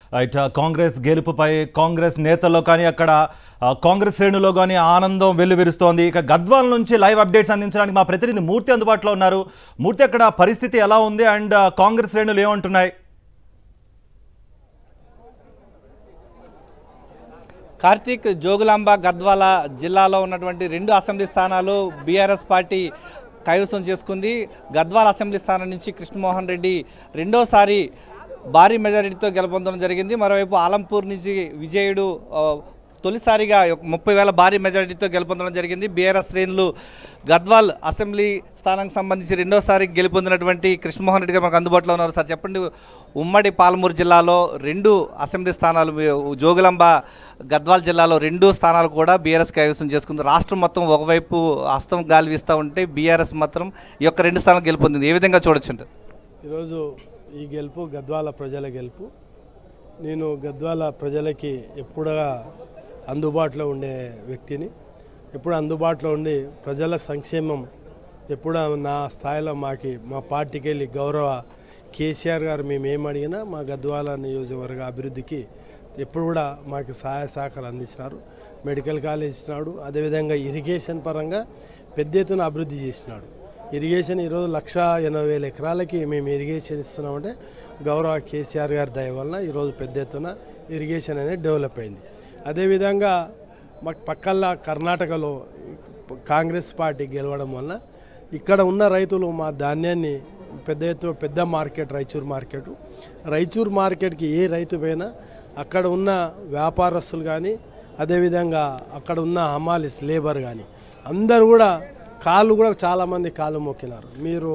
right Congress గెలుపుపై Congress నేతల్లో కానీ అక్కడ ఆ, కాంగ్రెస్ శ్రేణులో కానీ ఆనందం వెల్లువిరుస్తోంది ఇక గద్వాల నుంచి లైవ్ అప్డేట్స్ అందించడానికి మా ప్రతినిధి మూర్తి అందుబాటులో ఉన్నారు మూర్తి అక్కడ పరిస్థితి ఎలా ఉంది అండ్ ఆ, కాంగ్రెస్ శ్రేణులు ఏమంటున్నాయి కార్తీక్ జోగులాంబ గద్వాల జిల్లాలో ఉన్నటువంటి రెండు అసెంబ్లీ స్థానాలు బీఆర్ఎస్ పార్టీ కైవసం చేసుకుంది గద్వాల అసెంబ్లీ స్థానం నుంచి కృష్ణమోహన్ రెడ్డి రెండోసారి భారీ మెజారిటీతో గెలుపొందడం జరిగింది మరోవైపు ఆలంపూర్ నుంచి విజయుడు ఆ, తొలిసారిగా ఒక ముప్పై వేల భారీ మెజారిటీతో గెలుపొందడం జరిగింది బీఆర్ఎస్ శ్రేణులు గద్వాల్ అసెంబ్లీ స్థానానికి సంబంధించి రెండోసారి గెలుపొందినటువంటి కృష్ణమోహన్ రెడ్డి గారు మనకు అందుబాటులో ఉన్నారు సార్ చెప్పండి ఉమ్మడి పాలమూరు జిల్లాలో రెండు అసెంబ్లీ స్థానాలు మీ- జోగులాంబ గద్వాల్ జిల్లాలో రెండు స్థానాలు కూడా బీఆర్ఎస్ కైవసం చేసుకుంది రాష్ట్రం మొత్తం ఒకవైపు హస్తం గాలి వీస్తూ ఉంటే బీఆర్ఎస్ మాత్రం ఈ యొక్క రెండు స్థానాలు గెలుపొందింది ఏ విధంగా చూడొచ్చు ఈరోజు ఈ గెలుపు గద్వాల ప్రజల గెలుపు నేను గద్వాల ప్రజలకి ఎప్పుడుగా అందుబాటులో ఉండే వ్యక్తిని ఎప్పుడు అందుబాటులో ఉండి ప్రజల సంక్షేమం ఎప్పుడు నా స్థాయిలో మాకి మా పార్టీకి వెళ్ళి గౌరవ కేసీఆర్ గారు మేము ఏం అడిగినా మా గద్వాల నియోజకవర్గ అభివృద్ధికి ఎప్పుడు కూడా మాకు సహాయ సహకారాలు అందించినారు మెడికల్ కాలేజ్ ఇచ్చినాడు అదేవిధంగా ఇరిగేషన్ పరంగా పెద్ద ఎత్తున అభివృద్ధి చేసినాడు ఇరిగేషన్ ఈరోజు లక్ష ఎనభై వేల ఎకరాలకి మేము ఇరిగేషన్ ఇస్తున్నామంటే గౌరవ కేసీఆర్ గారి దయ వలన ఈరోజు పెద్ద ఎత్తున ఇరిగేషన్ అనేది డెవలప్ అయింది అదేవిధంగా మాకు పక్కల్లా కర్ణాటకలో కాంగ్రెస్ పార్టీ గెలవడం వలన ఇక్కడ ఉన్న రైతులు మా ధాన్యాన్ని పెద్ద ఎత్తు పెద్ద మార్కెట్ రైచూర్ మార్కెట్ రైచూర్ మార్కెట్కి ఏ రైతు పోయినా అక్కడ ఉన్న వ్యాపారస్తులు కానీ అదేవిధంగా అక్కడ ఉన్న హమాలిస్ లేబర్ కానీ అందరూ కూడా కాళ్ళు కూడా చాలామంది కాళ్ళు మొక్కినారు మీరు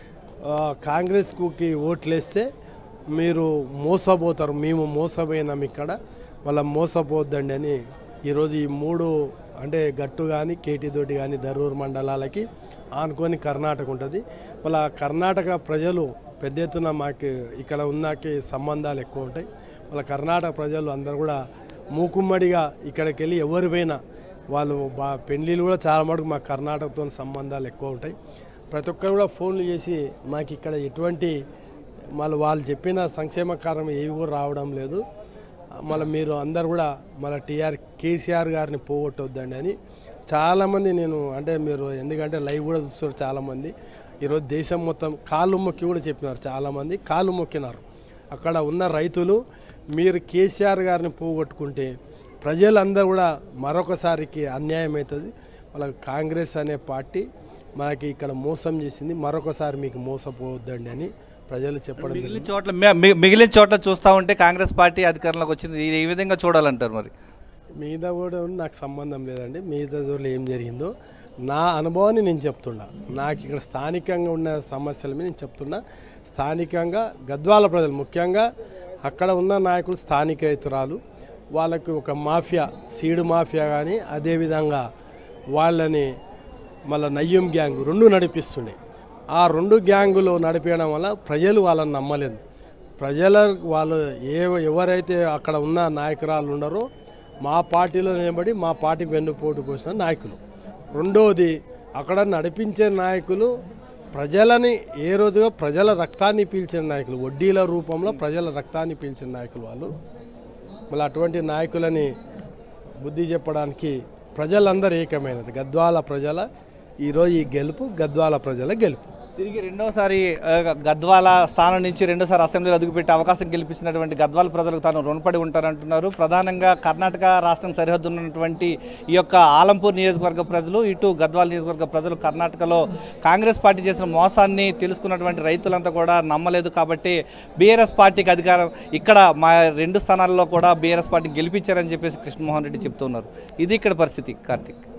ఆ, కాంగ్రెస్కి ఓట్లేస్తే మీరు మోసపోతారు మేము మోసపోయినాం ఇక్కడ మళ్ళీ మోసపోద్దండి అని ఈరోజు ఈ మూడు అంటే గట్టు కానీ కేటీతోటి కానీ దరూర్ మండలాలకి ఆనుకొని కర్ణాటక ఉంటుంది మళ్ళీ కర్ణాటక ప్రజలు పెద్ద ఎత్తున మాకు ఇక్కడ ఉన్నకి సంబంధాలు ఎక్కువ ఉంటాయి మళ్ళీ కర్ణాటక ప్రజలు అందరూ కూడా మూకుమ్మడిగా ఇక్కడికి వెళ్ళి ఎవరు పోయినా వాళ్ళు బా పెళ్ళిళ్ళు కూడా చాలా మటుకు మా కర్ణాటకతో సంబంధాలు ఎక్కువ ఉంటాయి ప్రతి ఒక్కరు కూడా ఫోన్లు చేసి మాకు ఇక్కడ ఎటువంటి మళ్ళీ వాళ్ళు చెప్పిన సంక్షేమ కారణం ఏవి కూడా రావడం లేదు మళ్ళీ మీరు అందరు కూడా మళ్ళీ టీఆర్ కేసీఆర్ గారిని పోగొట్టొద్దండి అని చాలామంది నేను అంటే మీరు ఎందుకంటే లైవ్ కూడా చూస్తారు చాలామంది ఈరోజు దేశం మొత్తం కాళ్ళు మొక్కి కూడా చెప్పినారు చాలామంది కాళ్ళు మొక్కినారు అక్కడ ఉన్న రైతులు మీరు కేసీఆర్ గారిని పోగొట్టుకుంటే ప్రజలందరూ కూడా మరొకసారికి అన్యాయం అవుతుంది వాళ్ళ కాంగ్రెస్ అనే పార్టీ మనకి ఇక్కడ మోసం చేసింది మరొకసారి మీకు మోసపోవద్దండి అని ప్రజలు చెప్పడం జరిగింది మిగిలిన చోట్ల మి- మి- మిగిలిన చోట్ల చూస్తూ ఉంటే కాంగ్రెస్ పార్టీ అధికారంలోకి వచ్చింది ఇది ఏ విధంగా చూడాలంటారు మరి మిగతా కూడా నాకు సంబంధం లేదండి మిగతా చోట్ల ఏం జరిగిందో నా అనుభవాన్ని నేను చెప్తున్నా నాకు ఇక్కడ స్థానికంగా ఉన్న సమస్యల మీద నేను చెప్తున్నా స్థానికంగా గద్వాల ప్రజలు ముఖ్యంగా అక్కడ ఉన్న నాయకులు స్థానికేతరాలు వాళ్ళకి ఒక మాఫియా సీడు మాఫియా కానీ అదేవిధంగా వాళ్ళని మళ్ళీ నయ్యం గ్యాంగ్ రెండు నడిపిస్తుండే ఆ రెండు గ్యాంగులు నడిపించడం వల్ల ప్రజలు వాళ్ళని నమ్మలేదు ప్రజల వాళ్ళు ఏ ఎవరైతే అక్కడ ఉన్న నాయకురాలు ఉన్నారో మా పార్టీలో నిలబడి మా పార్టీకి వెన్నుపోటు పోసిన నాయకులు రెండవది అక్కడ నడిపించే నాయకులు ప్రజలని ఏ రోజుగా ప్రజల రక్తాన్ని పీల్చిన నాయకులు వడ్డీల రూపంలో ప్రజల రక్తాన్ని పీల్చిన నాయకులు వాళ్ళు మళ్ళీ అటువంటి నాయకులని బుద్ధి చెప్పడానికి ప్రజలందరూ ఏకమైనది గద్వాల ప్రజల ఈరోజు ఈ గెలుపు గద్వాల ప్రజల గెలుపు తిరిగి రెండోసారి ఆ, గద్వాల స్థానం నుంచి రెండోసారి అసెంబ్లీలో అడుగుపెట్టే అవకాశం కల్పించినటువంటి గద్వాల ప్రజలకు తాను రుణపడి ఉంటారంటున్నారు ప్రధానంగా కర్ణాటక రాష్ట్రం సరిహద్దు ఉన్నటువంటి ఈ యొక్క ఆలంపూర్ నియోజకవర్గ ప్రజలు ఇటు గద్వాల నియోజకవర్గ ప్రజలు కర్ణాటకలో కాంగ్రెస్ పార్టీ చేసిన మోసాన్ని తెలుసుకున్నటువంటి రైతులంతా కూడా నమ్మలేదు కాబట్టి బీఆర్ఎస్ పార్టీకి అధికారం ఇక్కడ మా రెండు స్థానాల్లో కూడా బీఆర్ఎస్ పార్టీ గెలిపించారని చెప్పేసి కృష్ణమోహన్ రెడ్డి చెప్తున్నారు ఇది ఇక్కడ పరిస్థితి కార్తీక్